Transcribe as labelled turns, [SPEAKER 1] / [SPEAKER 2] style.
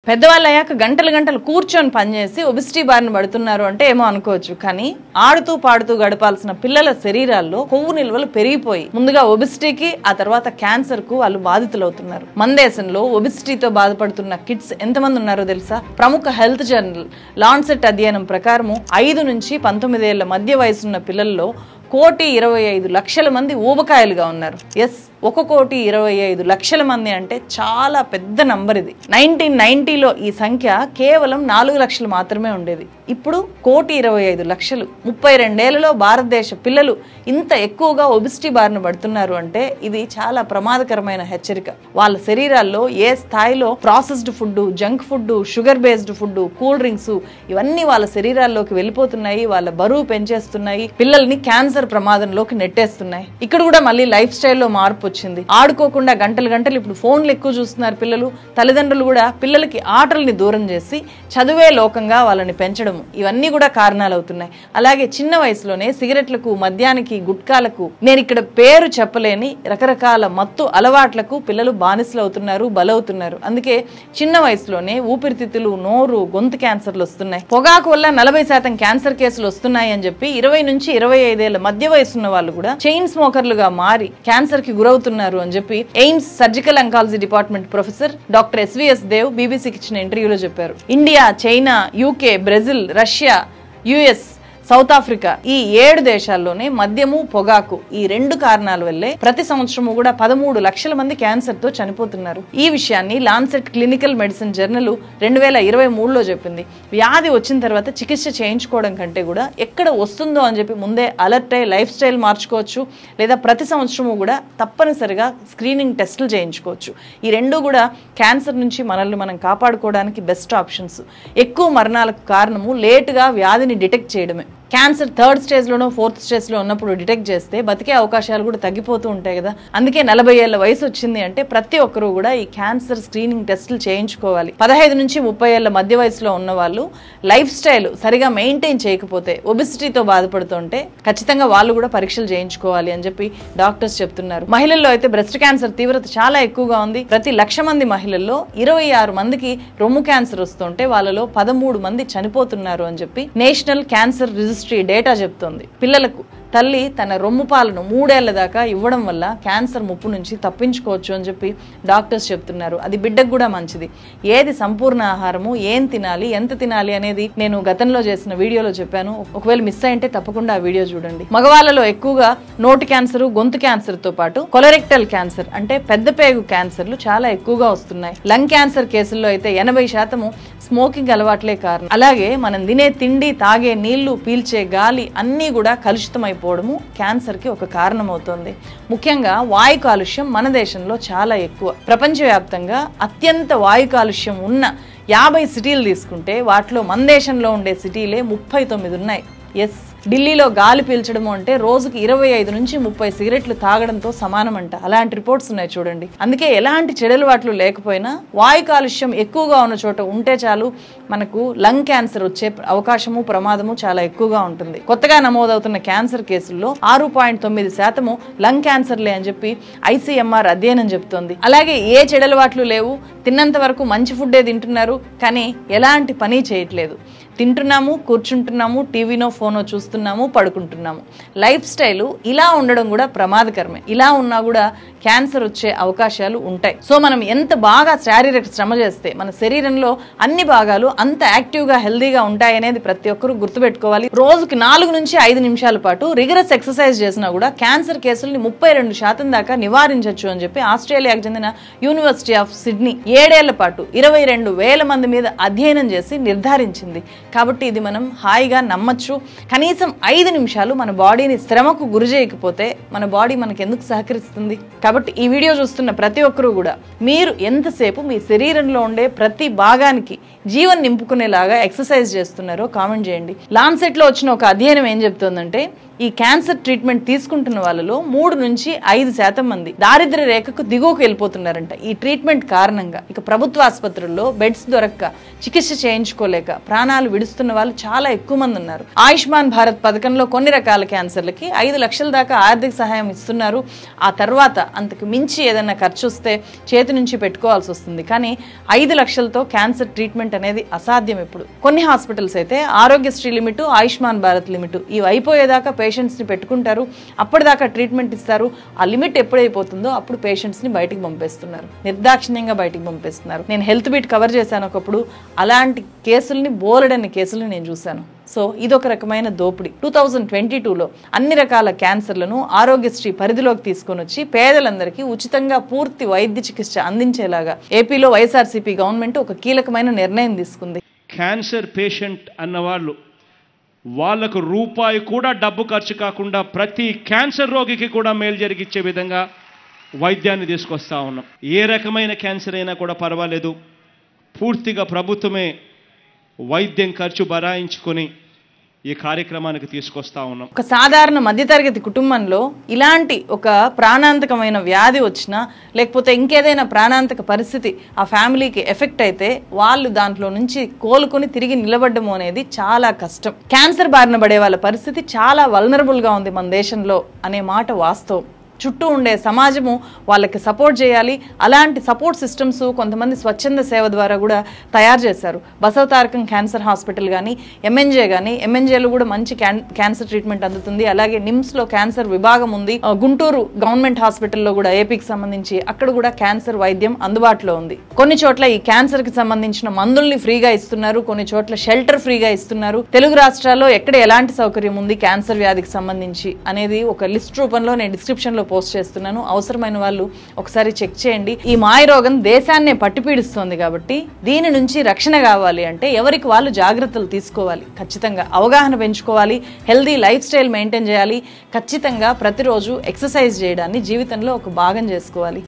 [SPEAKER 1] పెద్దవాళ్ళు అయ్యాక గంటలు గంటలు కూర్చొని పనిచేసి ఒబిసిటీ బారిన పడుతున్నారు అంటే ఏమో అనుకోవచ్చు కానీ ఆడుతూ పాడుతూ గడపాల్సిన పిల్లల శరీరాల్లో కొవ్వు నిల్వలు పెరిగిపోయి ముందుగా ఒబిసిటీకి ఆ తర్వాత క్యాన్సర్ కు వాళ్ళు బాధితులవుతున్నారు మన దేశంలో ఒబిసిటీతో బాధపడుతున్న కిడ్స్ ఎంతమంది ఉన్నారో తెలుసా ప్రముఖ హెల్త్ జర్నల్ లాన్సెట్ అధ్యయనం ప్రకారము ఐదు నుంచి పంతొమ్మిది ఏళ్ల మధ్య వయసున్న పిల్లల్లో కోటి ఇరవై ఐదు లక్షల మంది ఊబకాయలుగా ఉన్నారు ఎస్ ఒక కోటి ఇరవై ఐదు లక్షల మంది అంటే చాలా పెద్ద నంబర్ ఇది నైన్టీన్ నైన్టీలో ఈ సంఖ్య కేవలం నాలుగు లక్షలు మాత్రమే ఉండేది ఇప్పుడు కోటి ఇరవై ఐదు లక్షలు ముప్పై రెండేళ్లలో భారతదేశ పిల్లలు ఇంత ఎక్కువగా ఒబిసిటీ బారిన పడుతున్నారు అంటే ఇది చాలా ప్రమాదకరమైన హెచ్చరిక వాళ్ళ శరీరాల్లో ఏ స్థాయిలో processed food junk food sugar based food cool drinks ఇవన్నీ వాళ్ళ శరీరాల్లోకి వెళ్ళిపోతున్నాయి వాళ్ళ బరువు పెంచేస్తున్నాయి పిల్లల్ని క్యాన్సర్ ప్రమాదంలోకి నెట్టేస్తున్నాయి ఇక్కడ కూడా మళ్ళీ లైఫ్ స్టైల్లో మార్పు వచ్చింది ఆడుకోకుండా గంటలు గంటలు ఇప్పుడు ఫోన్లు ఎక్కువ చూస్తున్నారు పిల్లలు తల్లిదండ్రులు కూడా పిల్లలకి ఆటల్ని దూరం చేసి చదువే లోకంగా వాళ్ళని పెంచడం ఇవన్నీ కూడా కారణాలు అవుతున్నాయి అలాగే చిన్న వయసులోనే సిగరెట్లకు మద్యానికి గుట్కాలకు నేను ఇక్కడ పేరు చెప్పలేని రకరకాల మత్తు అలవాట్లకు పిల్లలు బానిసలు అవుతున్నారు బలవుతున్నారు అందుకే చిన్న వయసులోనే ఊపిరితిత్తులు నోరు గొంతు క్యాన్సర్లు వస్తున్నాయి పొగాకు వల్ల నలభై శాతం క్యాన్సర్ కేసులు వస్తున్నాయి అని చెప్పి ఇరవై నుంచి ఇరవై ఐదేళ్ల మధ్య వయసున్న వాళ్ళు కూడా చైన్ స్మోకర్లుగా మారి క్యాన్సర్ కి గురవుతున్నారు అని చెప్పి AIIMS surgical oncology department professor doctor SVS Dev బీబీసీకి ఇచ్చిన ఇంటర్వ్యూలో చెప్పారు India China UK Brazil Russia US South Africa ఈ ఏడు దేశాల్లోనే మద్యము పొగాకు ఈ రెండు కారణాల వల్లే ప్రతి సంవత్సరము కూడా పదమూడు లక్షల మంది క్యాన్సర్ తో చనిపోతున్నారు ఈ విషయాన్ని లాన్సెట్ క్లినికల్ మెడిసిన్ జర్నల్ రెండు వేల ఇరవై మూడులో చెప్పింది వ్యాధి వచ్చిన తర్వాత చికిత్స చేయించుకోవడం కంటే కూడా ఎక్కడ వస్తుందో అని చెప్పి ముందే అలర్ట్ అయ్యి లైఫ్ స్టైల్ మార్చుకోవచ్చు లేదా ప్రతి సంవత్సరము కూడా తప్పనిసరిగా స్క్రీనింగ్ టెస్టులు చేయించుకోవచ్చు ఈ రెండు కూడా క్యాన్సర్ నుంచి మనల్ని మనం కాపాడుకోవడానికి బెస్ట్ ఆప్షన్స్ ఎక్కువ మరణాలకు కారణము లేటుగా వ్యాధిని డిటెక్ట్ చేయడమే క్యాన్సర్ థర్డ్ స్టేజ్లోనో ఫోర్త్ స్టేజ్లో ఉన్నప్పుడు డిటెక్ట్ చేస్తే బతికే అవకాశాలు కూడా తగ్గిపోతూ ఉంటాయి కదా అందుకే నలభై ఏళ్ల వయసు వచ్చింది అంటే ప్రతి ఒక్కరూ కూడా ఈ క్యాన్సర్ స్క్రీనింగ్ టెస్టులు చేయించుకోవాలి పదహైదు నుంచి ముప్పై ఏళ్ల మధ్య వయసులో ఉన్న వాళ్ళు లైఫ్ స్టైల్ సరిగా మెయింటైన్ చేయకపోతే ఒబిసిటీతో బాధపడుతుంటే ఖచ్చితంగా వాళ్ళు కూడా పరీక్షలు చేయించుకోవాలి అని చెప్పి డాక్టర్స్ చెప్తున్నారు మహిళల్లో అయితే బ్రెస్ట్ క్యాన్సర్ తీవ్రత చాలా ఎక్కువగా ఉంది ప్రతి లక్ష మంది మహిళల్లో ఇరవై ఆరు మందికి రొమ్ము క్యాన్సర్ వస్తుంటే వాళ్ళలో పదమూడు మంది చనిపోతున్నారు అని చెప్పి నేషనల్ క్యాన్సర్ రిజిస్ట్రీ డేటా చెప్తోంది పిల్లలకు తల్లి తన రొమ్ము పాలను మూడేళ్ల దాకా ఇవ్వడం వల్ల క్యాన్సర్ ముప్పు నుంచి తప్పించుకోవచ్చు అని చెప్పి డాక్టర్స్ చెప్తున్నారు అది బిడ్డకు కూడా మంచిది ఏది సంపూర్ణ ఆహారము ఏం తినాలి ఎంత తినాలి అనేది నేను గతంలో చేసిన వీడియోలో చెప్పాను ఒకవేళ మిస్ అయింటే తప్పకుండా ఆ వీడియో చూడండి మగవాళ్ళలో ఎక్కువగా నోటి క్యాన్సర్ గొంతు క్యాన్సర్ తో పాటు కొలరెక్టల్ క్యాన్సర్ అంటే పెద్ద పేగు క్యాన్సర్లు చాలా ఎక్కువగా వస్తున్నాయి లంగ్ క్యాన్సర్ కేసుల్లో అయితే ఎనభై శాతము స్మోకింగ్ అలవాట్లే కారణం అలాగే మనం తినే తిండి తాగే నీళ్లు పీల్చే గాలి అన్నీ కూడా కలుషితమైపోవడము క్యాన్సర్కి ఒక కారణమవుతోంది ముఖ్యంగా వాయు కాలుష్యం మన దేశంలో చాలా ఎక్కువ ప్రపంచవ్యాప్తంగా అత్యంత వాయు కాలుష్యం ఉన్న యాభై సిటీలు తీసుకుంటే వాటిలో మన దేశంలో ఉండే సిటీలే ముప్పై తొమ్మిది ఉన్నాయి ఎస్ ఢిల్లీలో గాలి పీల్చడము అంటే రోజుకి ఇరవై ఐదు నుంచి ముప్పై సిగరెట్లు తాగడంతో సమానమంట అలాంటి రిపోర్ట్స్ ఉన్నాయి చూడండి అందుకే ఎలాంటి చెడలవాట్లు లేకపోయినా వాయు కాలుష్యం ఎక్కువగా ఉన్న చోట ఉంటే చాలు మనకు లంగ్ క్యాన్సర్ వచ్చే అవకాశము ప్రమాదము చాలా ఎక్కువగా ఉంటుంది కొత్తగా నమోదవుతున్న క్యాన్సర్ కేసుల్లో ఆరు పాయింట్ తొమ్మిది శాతము లంగ్ క్యాన్సర్లే అని చెప్పి ఐసీఎంఆర్ అధ్యయనం చెబుతోంది అలాగే ఏ చెడలవాట్లు లేవు తిన్నంత వరకు మంచి ఫుడ్డే తింటున్నారు కానీ ఎలాంటి పని చేయట్లేదు తింటున్నాము కూర్చుంటున్నాము టీవీనో ఫోనో చూస్తున్నాము పడుకుంటున్నాము లైఫ్ స్టైల్ ఇలా ఉండడం కూడా ప్రమాదకరమే ఇలా ఉన్నా కూడా క్యాన్సర్ వచ్చే అవకాశాలు ఉంటాయి సో మనం ఎంత బాగా శారీరక శ్రమ చేస్తే మన శరీరంలో అన్ని భాగాలు అంత యాక్టివ్గా హెల్దీగా ఉంటాయనేది ప్రతి ఒక్కరూ గుర్తుపెట్టుకోవాలి రోజుకి నాలుగు నుంచి ఐదు నిమిషాల పాటు రిగరస్ ఎక్సర్సైజ్ చేసినా కూడా క్యాన్సర్ కేసుల్ని ముప్పై రెండు శాతం దాకా నివారించవచ్చు అని చెప్పి ఆస్ట్రేలియాకు చెందిన యూనివర్సిటీ ఆఫ్ సిడ్నీ ఏడేళ్ల పాటు ఇరవై రెండు వేల మంది మీద అధ్యయనం చేసి నిర్ధారించింది కాబట్టి ఇది మనం హాయిగా నమ్మచ్చు కనీసం ఐదు నిమిషాలు మన బాడీని శ్రమకు గురి చేయకపోతే మన బాడీ మనకి ఎందుకు సహకరిస్తుంది కాబట్టి ఈ వీడియో చూస్తున్న ప్రతి ఒక్కరూ కూడా మీరు ఎంతసేపు మీ శరీరంలో ఉండే ప్రతి భాగానికి జీవన్ నింపుకునేలాగా ఎక్సర్సైజ్ చేస్తున్నారో కామెంట్ చేయండి లాన్సెట్లో వచ్చిన ఒక అధ్యయనం ఏం చెప్తోందంటే ఈ క్యాన్సర్ ట్రీట్మెంట్ తీసుకుంటున్న వాళ్ళలో మూడు నుంచి ఐదు శాతం మంది దారిద్ర్య రేఖకు దిగువకు వెళ్ళిపోతున్నారంట ఈ ట్రీట్మెంట్ కారణంగా ఇక ప్రభుత్వ ఆసుపత్రుల్లో బెడ్స్ దొరక్క చికిత్స చేయించుకోలేక ప్రాణాలు విడుస్తున్న వాళ్ళు చాలా ఎక్కువ మంది ఉన్నారు ఆయుష్మాన్ భారత్ పథకంలో కొన్ని రకాల క్యాన్సర్లకి ఐదు లక్షల దాకా ఆర్థిక సహాయం ఇస్తున్నారు ఆ తర్వాత అంతకు మించి ఏదైనా ఖర్చు వస్తే చేతి నుంచి పెట్టుకోవాల్సి వస్తుంది కానీ ఐదు లక్షలతో క్యాన్సర్ ట్రీట్మెంట్ అనేది అసాధ్యం ఇప్పుడు కొన్ని హాస్పిటల్స్ అయితే ఆరోగ్యశ్రీ లిమిట్ ఆయుష్మాన్ భారత్ లిమిట్ ఇవి అయిపోయేదాకా పేషెంట్స్ని పెట్టుకుంటారు అప్పటిదాకా ట్రీట్మెంట్ ఇస్తారు ఆ లిమిట్ ఎప్పుడైపోతుందో అప్పుడు పేషెంట్స్ని బయటికి పంపేస్తున్నారు నిర్దాక్షిణ్యంగా బయటికి పంపిస్తున్నారు నేను హెల్త్ బీట్ కవర్ చేశాను ఒకప్పుడు అలాంటి కేసుల్ని బోలెడన్ని కేసులు నేను చూశాను సో ఇదొక రకమైన దోపిడీ టూ థౌజండ్ ట్వంటీ టూలో అన్ని రకాల క్యాన్సర్లను ఆరోగ్యశ్రీ పరిధిలోకి తీసుకొని వచ్చి పేదలందరికీ ఉచితంగా పూర్తి వైద్య చికిత్స అందించేలాగా ఏపీలో వైఎస్ఆర్సీపీ గవర్నమెంట్ ఒక కీలకమైన నిర్ణయం తీసుకుంది
[SPEAKER 2] క్యాన్సర్ పేషెంట్ అన్నవాళ్ళు వాళ్ళకు రూపాయి కూడా డబ్బు ఖర్చు కాకుండా ప్రతి క్యాన్సర్ రోగికి కూడా మేలు జరిగించే విధంగా వైద్యాన్ని తీసుకొస్తా ఉన్నాం ఏ రకమైన క్యాన్సర్ అయినా కూడా పర్వాలేదు పూర్తిగా ప్రభుత్వమే వైద్యం ఖర్చు బరాయించుకొని ఈ కార్యక్రమానికి తీసుకొస్తా ఉన్నాం
[SPEAKER 1] ఒక సాధారణ మధ్యతరగతి కుటుంబంలో ఇలాంటి ఒక ప్రాణాంతకమైన వ్యాధి వచ్చినా లేకపోతే ఇంకేదైనా ప్రాణాంతక పరిస్థితి ఆ ఫ్యామిలీకి ఎఫెక్ట్ అయితే వాళ్ళు దాంట్లో నుంచి కోలుకొని తిరిగి నిలబడము అనేది చాలా కష్టం క్యాన్సర్ బారిన పడే వాళ్ళ పరిస్థితి చాలా వల్నరబుల్గా ఉంది మన దేశంలో అనే మాట వాస్తవం చుట్టూ ఉండే సమాజము వాళ్ళకి సపోర్ట్ చేయాలి అలాంటి సపోర్ట్ సిస్టమ్స్ కొంతమంది స్వచ్ఛంద సేవ ద్వారా కూడా తయారు చేశారు బసవతారకం క్యాన్సర్ హాస్పిటల్ కానీ ఎంఎన్జే కానీ ఎంఎన్జేలో కూడా మంచి క్యాన్ క్యాన్సర్ ట్రీట్మెంట్ అందుతుంది అలాగే నిమ్స్లో క్యాన్సర్ విభాగం ఉంది ఆ, గుంటూరు గవర్నమెంట్ హాస్పిటల్లో కూడా ఏపీకి సంబంధించి అక్కడ కూడా క్యాన్సర్ వైద్యం అందుబాటులో ఉంది కొన్ని చోట్ల ఈ క్యాన్సర్ కి సంబంధించిన మందుల్ని ఫ్రీగా ఇస్తున్నారు కొన్ని చోట్ల షెల్టర్ ఫ్రీగా ఇస్తున్నారు తెలుగు రాష్ట్రాల్లో ఎక్కడ ఎలాంటి సౌకర్యం ఉంది క్యాన్సర్ వ్యాధికి సంబంధించి అనేది ఒక లిస్ట్ రూపంలో నేను డిస్క్రిప్షన్ లో పోస్ట్ చేస్తున్నాను అవసరమైన వాళ్ళు ఒకసారి చెక్ చేయండి ఈ మాయ రోగం దేశాన్నే పట్టిపీడిస్తోంది కాబట్టి దీని నుంచి రక్షణ కావాలి అంటే ఎవరికి వాళ్ళు జాగ్రత్తలు తీసుకోవాలి ఖచ్చితంగా అవగాహన పెంచుకోవాలి హెల్దీ లైఫ్ స్టైల్ మెయింటైన్ చేయాలి ఖచ్చితంగా ప్రతిరోజు ఎక్సర్సైజ్ చేయడాన్ని జీవితంలో ఒక భాగం చేసుకోవాలి